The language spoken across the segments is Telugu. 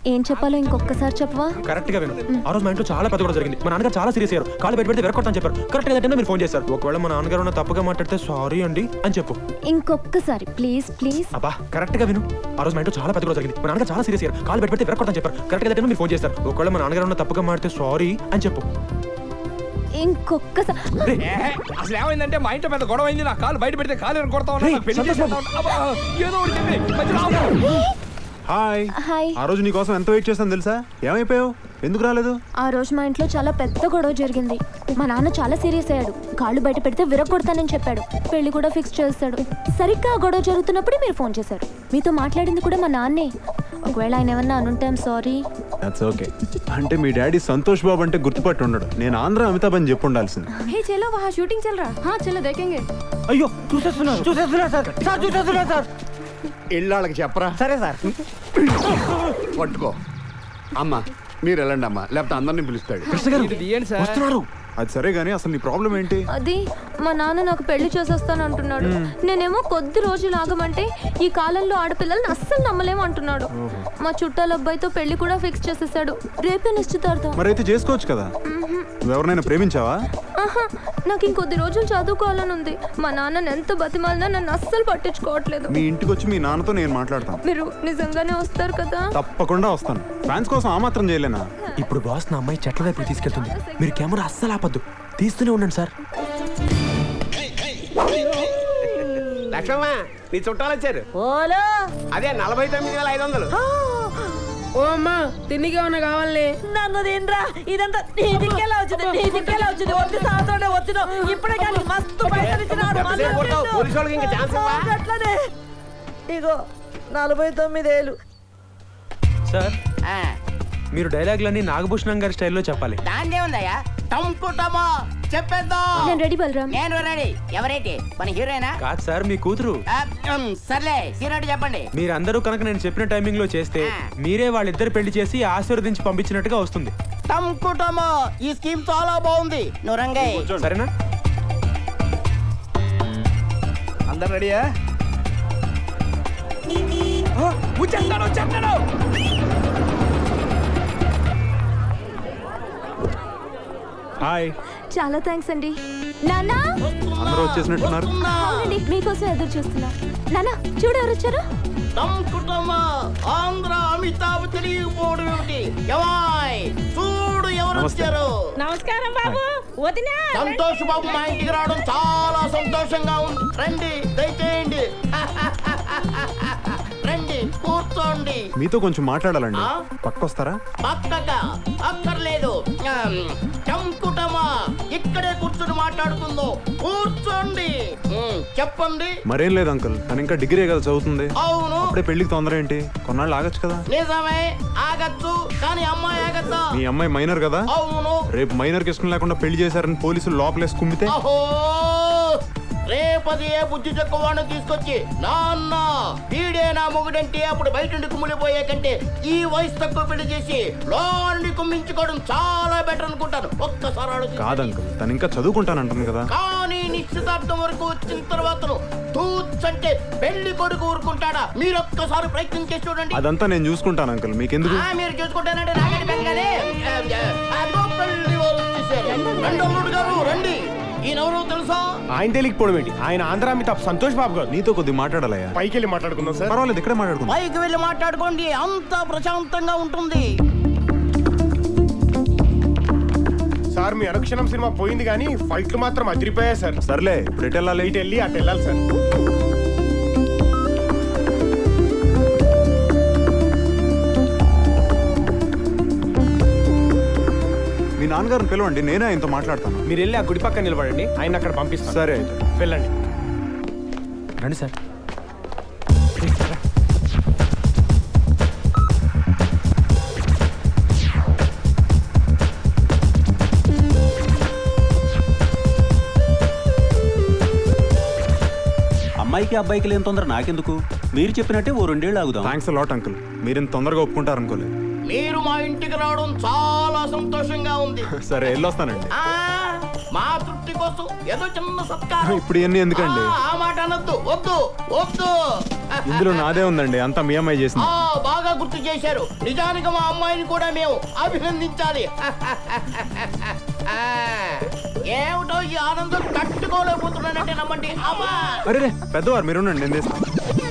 ఏం చెప్పాలో ఇంకొకసారి చెప్పవా కరెక్ట్ గా విను ఆ రోజు మా ఇంట్లో చాలా పెద్ద కూడా జరిగింది మా నాన్నగారు చాలా సీరియస్ అయ్యారు కాళ్ళు బయట పెడితే వెరకొడతాను చెప్పారు కరెక్ట్ గా మీరు ఫోన్ చేశారు ఒకవేళ మా నాన్నగారు ఉన్న తప్పుగా మాట్లాడితే సారీ అండి అని చెప్పు ఇంకొకసారి ప్లీజ్ ప్లీజ్ అబ్బా కరెక్ట్ గా విను ఆ రోజు మా ఇంట్లో చాలా పెద్ద కూడా జరిగింది మా నాన్నగారు చాలా సీరియస్ అయ్యారు కాళ్ళు బయట పెడితే వెరకొడతాను చెప్పారు కరెక్ట్ గా మీరు ఫోన్ చేశారు ఒకవేళ మా నాన్నగారు ఉన్న తప్పుగా మాట్లాడితే సారీ అని చెప్పు ఇంకొకసారి రే, ఏహే, అసలు ఏమైందంటే మా ఇంట్లో పెద్ద గొడవ అయింది నా కాలు బయట పెడితే కాలు కొడతా ఉన్నా రేయ్, నాకు పెళ్లి సంతోష్ చేసేస్తా ఉన్నా. అబ్బా, ఏదో ఒకటి చెప్పి మధ్యలో ఆపు. హాయ్ హాయ్ ఆ రోజు నీకోసం ఎంత వెయిట్ చేస్తాను తెలుసా ఏమైపోయావు ఎందుకు రాలేదు ఆ రోజు మా ఇంట్లో చాలా పెద్ద గొడవ జరిగింది మా నాన్న చాలా సీరియస్ అయ్యాడు కాళ్ళు బయట పెడితే విరగొడతానని చెప్పాడు పెళ్లి కూడా ఫిక్స్ చేస్తాడు సరిగ్గా ఆ గొడవ జరుగుతున్నప్పుడే మీరు ఫోన్ చేశారు మీతో మాట్లాడింది కూడా మా నాన్నే ఒకవేళ ఆయన ఏమన్నా అనుంటాం సారీ దట్స్ ఓకే అంటే మీ డాడీ సంతోష్ బాబు అంటే గుర్తుపట్టి ఉండడు నేను ఆంధ్ర అమితాబ్ అని చెప్పి ఉండాల్సింది హే చలో వహా షూటింగ్ చల్ రా హా చలో దేखेंगे అయ్యో చూసేస్తున్నారు చూసేస్తున్నారు సార్ సార్ చూసేస్తున్నారు సార్ ఇళ్ళకి చెప్పరా సరే సార్ పట్టుకో అమ్మా మీరు వెళ్ళండి అమ్మా లేకపోతే అందరిని పిలుస్తాడు కృష్ణ గారు ఇది తీయండి సార్. వస్తున్నారు అది సరే కానీ అసలు నీ ప్రాబ్లం ఏంటి అది మా నాన్న నాకు పెళ్లి చేసేస్తాను అంటున్నాడు నేనేమో కొద్ది రోజులు ఆగమంటే ఈ కాలంలో ఆడపిల్లల్ని అస్సలు నమ్మలేము అంటున్నాడు మా చుట్టాల అబ్బాయితో పెళ్లి కూడా ఫిక్స్ చేసేసాడు రేపే నిశ్చితార్థం మరైతే చేసుకోవచ్చు కదా నువ్వు ఎవరినైనా ప్రేమించావా ఆహా, నాకు ఇంకొద్ది రోజులు చదువుకోవాలని ఉంది మా నాన్నని ఎంత బతిమాలినా నన్ను అస్సలు పట్టించుకోవట్లేదు మీ ఇంటికి వచ్చి మీ నాన్నతో నేను మాట్లాడతాను మీరు నిజంగానే వస్తారు కదా తప్పకుండా వస్తాను ఫ్యాన్స్ కోసం ఆ మాత్రం చేయలేనా ఇప్పుడు బాస్ నా అమ్మాయి చెట్ల వైపు తీసుకెళ్తుంది మీరు కెమెరా అస్సలు ఆపద్దు తీస్తూనే ఉండండి సార్ లక్ష్మమ్మ నీ చుట్టాలు వచ్చారు ఓలో అదే నలభై తొమ్మిది వేల ఐదు వందలు ఓ అమ్మా తిండికి ఏమన్నా కావాలి నన్ను తినరా ఇదంతా నీ దిక్కేలా వచ్చింది నీ దిక్కేలా వచ్చింది వచ్చి సాతోనే వచ్చిన ఇప్పుడే కానీ మస్తు పైసలు ఇచ్చినాడు ఎంతసేపు కొడతావు? పోలీసు వాళ్ళకి ఇంకా ఛాన్స్ ఇవ్వవా? అట్లనే ఇగో నలభై తొమ్మిది ఏళ్ళు సార్ మీరు డైలాగులన్నీ నాగభూషణం గారి స్టైల్లో చెప్పాలి దాందే ఉందయ్యా టంకుటమో చెప్పేద్దాం నేను రెడీ బలరామ్ నేను రెడీ ఎవరైతే మన హీరోయినా కాదు సార్ మీ కూతురు ఆ, ఉమ్, సర్లే సీరియట్ చెప్పండి మీరందరూ కనుక నేను చెప్పిన టైమింగ్ లో చేస్తే ఆ. మీరే వాళ్ళిద్దరు పెళ్లి చేసి ఆశీర్వదించి పంపించినట్టుగా వస్తుంది టంకుటమో ఈ స్కీమ్ చాలా బాగుంది నువ్వు రంగయ్య సరేనా అందరు రెడీయా ఆ, వచ్చేస్తాడు వచ్చేస్తాడు హాయ్ చాలా థ్యాంక్స్ అండి నానా అందరూ వచ్చేసినట్టున్నారు అవునండి మీకోసం ఎదురు చూస్తున్నా నానా చూడు ఎవరు వచ్చారు టంకుటమో ఆంధ్ర అమితాబ్ తెలియకపోవడం ఏమిటి ఎవాయ్ చూడు ఎవరు నమస్తే. వచ్చారు నమస్కారం బాబు వదినా సంతోష్ బాబు మా ఇంటికి రావడం చాలా సంతోషంగా ఉంది రండి దయచేయండి రండి కూర్చోండి మీతో కొంచెం మాట్లాడాలండి ఆ? పక్కొస్తారా పక్కగా అక్కర్లేదు ఆమ్, చంకుటమా ఇక్కడే కూర్చుని మాట్లాడుకుందో కూర్చోండి ఉమ్, చెప్పండి మరేం లేదు అంకుల్ తను ఇంకా డిగ్రీ కదా చదువుతుంది అవును అప్పుడే పెళ్లికి తొందర ఏంటి కొన్నాళ్ళు ఆగచ్చు కదా నిజమే ఆగచ్చు కానీ అమ్మాయి ఆగద్దా మీ అమ్మాయి మైనర్ కదా అవును రేపు మైనర్ కి ఇష్టం లేకుండా పెళ్లి చేశారని పోలీసులు లోపలేసి కుమ్మితే అహో రేపది ఏ బుద్ధి చెక్కవాడిని తీసుకొచ్చి నాన్న వీడే నా మొగుడంటే అప్పుడు బయట నుండి కుమ్మిలిపోయే కంటే ఈ వయసు తక్కువ పెళ్లి చేసి లోని కుమ్మించుకోవడం చాలా బెటర్ అనుకుంటాను ఒక్కసారి ఆలోచించండి. కాదు అంకుల్ తను ఇంకా చదువుకుంటానంటుంది కదా కానీ నిశ్చితార్థం వరకు వచ్చిన తర్వాత తూచంటే పెళ్లి కొడుకు ఊరుకుంటాడా మీరు ఒక్కసారి ప్రయత్నం చేసి చూడండి అదంతా నేను చూసుకుంటాను అంకుల్ మీకెందుకు ఆ, మీరు చూసుకుంటానంటే నాగడి బెంగనే అదో పెళ్లి వాళ్ళు వచ్చేసారు. రండి అల్లుడు గారు రండి ఈయనెవరో తెలుసా ఆయన తెలియకపోవడం ఏంటి ఆయన ఆంధ్ర అమితాబ్ సంతోష్ బాబు గారు నీతో కొద్దిగా మాట్లాడాలయ్యా పైకి వెళ్ళి మాట్లాడుకుందాం సార్ పర్వాలేదు ఇక్కడే మాట్లాడుకుందాం పైకి వెళ్ళి మాట్లాడుకోండి అంతా ప్రశాంతంగా ఉంటుంది సార్ మీ అనుక్షణం సినిమా పోయింది కానీ ఫైట్లు మాత్రం అదిరిపోయాయి సార్ సర్లే ఇప్పుడు ఎటు వెళ్ళాలి ఇటు వెళ్ళి అటు వెళ్ళాలి సార్ మీ నాన్నగారిని పిలవండి నేనే ఆయనతో మాట్లాడతాను మీరు వెళ్ళి ఆ గుడి పక్కన నిలబడండి ఆయన అక్కడ పంపిస్తాను సరే అయితే వెళ్ళండి రండి సార్ అమ్మాయికి అబ్బాయికి లేని తొందర నాకెందుకు మీరు చెప్పినట్టే ఓ రెండేళ్ళు ఆగుదాం థ్యాంక్స్ లాట్ అంకుల్ మీరు ఇంత తొందరగా ఒప్పుకుంటారనుకోలేదు మీరు మా ఇంటికి రావడం చాలా సంతోషంగా ఉంది సరే వెళ్ళొస్తానండి ఆ మా తృప్తి కోసం ఏదో చిన్న సత్కారం ఇప్పుడు ఇవన్నీ ఎందుకండి ఆ, ఆ మాట అనొద్దు వద్దు వద్దు ఇందులో నాదే ఉందండి అంతా మీ అమ్మాయి చేసింది ఆ బాగా గుర్తు చేశారు నిజానికి మా అమ్మాయిని కూడా మేము అభినందించాలి ఆ, ఏమిటో ఈ ఆనందం తట్టుకోలేకపోతున్నానంటే నమ్మండి అమ్మా అరే రే పెద్దవారు మీరు ఉండండి నేను తీస్తాను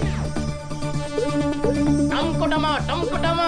టంకుటమా టంకుటమా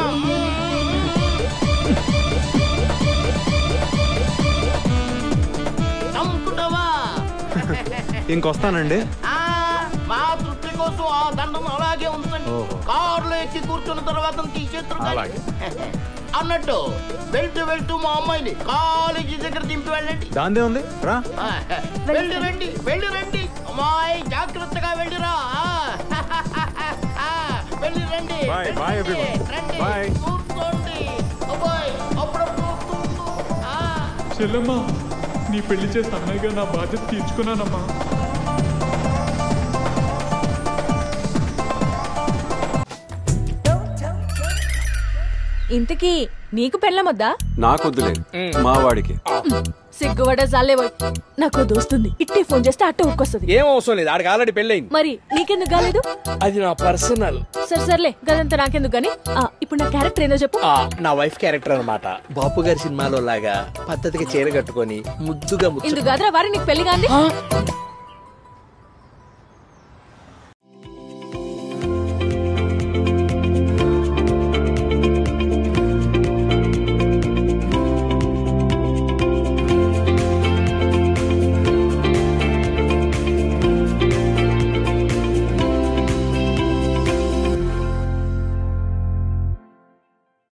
టంకుటమా ఇంకొస్తానండి ఆ, మా తృప్తి కోసం ఆ దండం అలాగే ఉంచండి కారులో ఎక్కి కూర్చున్న తర్వాత తీసేస్తారు అలాగే. అన్నట్టు వెళ్తూ వెళ్తూ మా అమ్మాయిని కాలేజీ దగ్గర దింపి వెళ్ళండి దాందే ఉంది రా ఆ, వెళ్ళి రండి వెళ్ళి రండి అమ్మాయి జాగ్రత్తగా వెళ్ళిరా ఆ, ఆ, వెళ్ళి రండి Bye, వెళ్ళి bye రండి, everyone. రండి Bye. కూర్చోండి అబ్బాయి అప్పుడప్పుడు వస్తూ ఉండు. ఆ, చెల్లమ్మా నీ పెళ్లి చేసి అన్నయ్యగా నా బాధ్యత తీర్చుకున్నానమ్మా ఇంతకీ నీకు పెళ్ళమొద్దా నాకొద్దులే మా వాడికి సిగ్గుపడ చాలేవో నాకు దోస్తుంది ఇట్టే ఫోన్ చేస్తే అట్ట ఉక్కొస్తుంది ఏం అవసరం లేదు ఆడికి ఆల్రెడీ పెళ్ళయింది మరి నీకెందుకు కాలేదు అది నా పర్సనల్ సరే సర్లే గదంతా నాకెందుకు గాని ఆ, ఇప్పుడు నా క్యారెక్టర్ ఏందో చెప్పు నా వైఫ్ క్యారెక్టర్ అన్నమాట బాపు గారి సినిమాలో లాగా పద్ధతిగా చీర కట్టుకొని ముద్దుగా ముచ్చు ఇందుకు కాదురా వారి నీకు పెళ్లి కాంది